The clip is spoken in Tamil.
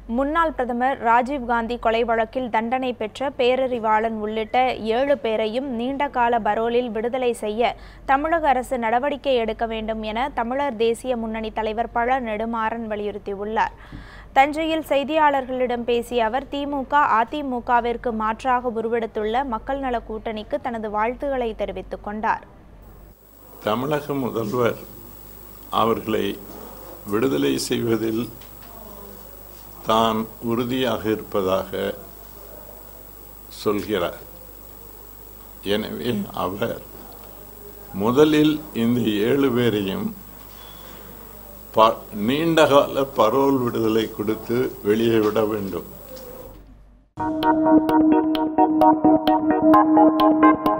முன்னாள் பிரதமர் ராஜீவ்காந்தி கொலை வழக்கில் தண்டனை பெற்ற பேரறிவாளன் உள்ளிட்ட ஏழு பேரையும் நீண்டகால பரோலில் விடுதலை செய்ய தமிழக அரசு நடவடிக்கை எடுக்க வேண்டும் என தமிழர் தேசிய முன்னணி தலைவர் பழ நெடுமாறன் வலியுறுத்தியுள்ளார் தஞ்சையில் செய்தியாளர்களிடம் பேசிய அவர் திமுக அதிமுகவிற்கு மாற்றாக உருவெடுத்துள்ள மக்கள் நல கூட்டணிக்கு தனது வாழ்த்துக்களை தெரிவித்துக் கொண்டார் தமிழக முதல்வர் அவர்களை விடுதலை செய்வதில் தான் உறுதியாக இருப்பதாக சொல்கிறார் எனவே அவர் முதலில் இந்த ஏழு பேரையும் ப- நீண்டகால பரோல் விடுதலை கொடுத்து வெளியே விட வேண்டும்